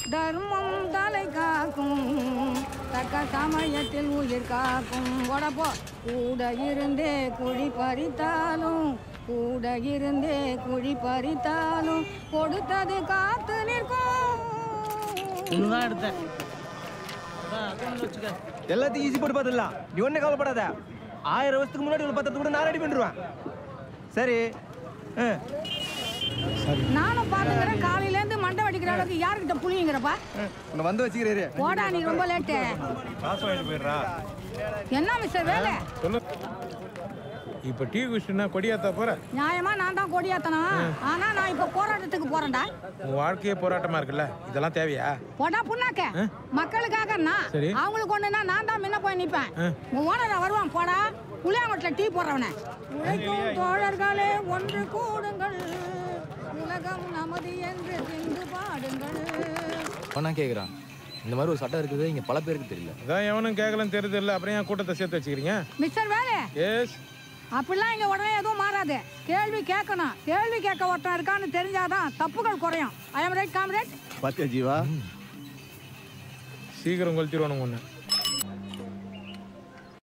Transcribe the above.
தர்மம் தலை காக்கும் தக்க சமயத்தில் உயிர் காக்கும் உடப்போ கூட இருந்தே குழி பறித்தாலும் கூட இருந்தே குழி பறித்தாலும் கொடுத்தது காத்து நிற்கும் ஒழுங்கா எடுத்தேன் அதான் அக்கௌண்ட்ல வச்சுக்க எல்லாத்தையும் ஈஸி போட்டு பார்த்துடலாம் நீ ஒன்றும் கவலைப்படாத ஆயிரம் வருஷத்துக்கு முன்னாடி ஒரு பத்திரத்து கூட நான் ரெடி பண்ணிடுவேன் சரி ஆ நானும் பாத்துக்கிறேன் காலையில இருந்து மண்டை வடிக்கிற அளவுக்கு யாருக்கிட்ட புளியுங்கிறப்பா உன்னை வந்து வச்சுக்கிறேரு போடா நீ ரொம்ப லேட்டு காசு வாங்கிட்டு போயிடுறா என்ன மிஸ்டர் வேலை சொல்லு இப்போ டீ குடிச்சுன்னா கொடியாத்தா போற நியாயமா நான் தான் கொடியாத்தணும் ஆனா நான் இப்ப போராட்டத்துக்கு போறேன்டா உன் வாழ்க்கையே போராட்டமா இருக்குல்ல இதெல்லாம் தேவையா போடா புண்ணாக்க மக்களுக்காக நான் சரி. அவங்களுக்கு ஒண்ணுனா நான் தான் முன்ன போய் நிப்பேன் உன் ஓனரா வருவான் போடா புளியாங்கோட்டில் டீ போடுறவன உழைக்கும் தோழர்களே ஒன்று கூடுங்கள் உலகம் நமது என்று சிந்து பாடுங்கள் அவனா கேட்குறான் இந்த மாதிரி ஒரு சட்டம் இருக்குது இங்கே பல பேருக்கு தெரியல அதான் எவனும் கேட்கலன்னு தெரியுது இல்லை அப்புறம் ஏன் கூட்டத்தை சேர்த்து வச்சுக்கிறீங்க மிஸ்டர் வேலை எஸ் அப்படிலாம் இங்க உடனே எதுவும் மாறாது கேள்வி கேட்கணும் கேள்வி கேட்க ஒருத்தன் இருக்கான்னு தெரிஞ்சாதான் தப்புகள் குறையும் ஐ எம் ரைட் காம்ரேட் பாத்தியா ஜீவா சீக்கிரம் கொளுத்திடுவானுங்க ஒன்று